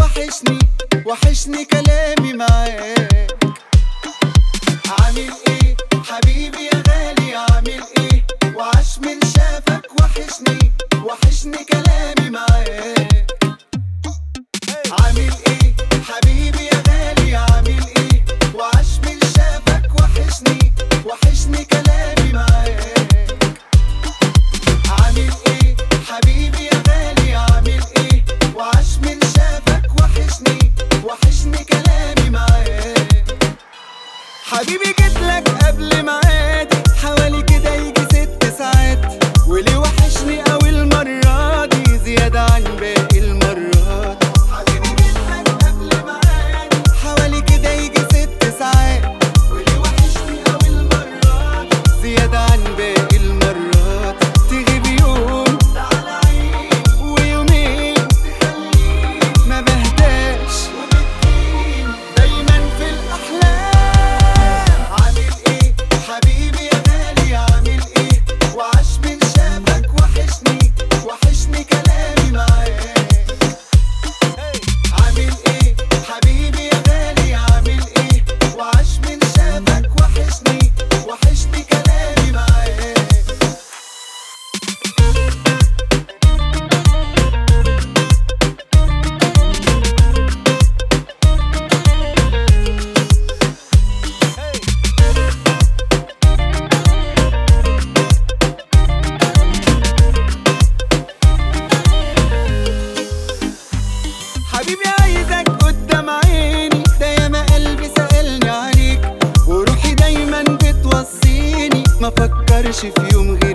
وحشني وحشني كلامي معاك عامل ايه حبيبي يا غالي عامل ايه وعاش من شافك وحشني وحشني كلامي معاك عامل ايه حبيبي يا غالي عامل ايه وعاش من شافك وحشني وحشني كلامي معاك عامل ايه حبيبي يا غالي عامل ايه وعاش من شافك وحشني وحشني كلامي معاك حبيبي جيتلك قبل ميعادي حوالي كده يجي ست ساعات وليه وحشني قوي المرة دي زيادة عن باقي المرات حبيبي جيتلك قبل ميعادي حوالي كده يجي ست ساعات وليه وحشني قوي المرة دي زيادة عن باقي المرات تغيب يوم تعالى عيد ويومين تخليني ما بهداش وبتجيني دايما في الأحلام عامل إيه حبيبي يا غالي عامل إيه وعاش من شافك وحشني وحشني كلامي معاك عامل إيه حبيبي يا غالي عامل إيه وعاش من شافك وحشني وحشني كلامي معاك حبيبي عايزك قدام عيني ده ياما قلبي سألني عليك وروحي دايما بتوصيني ما فكرش في يوم غير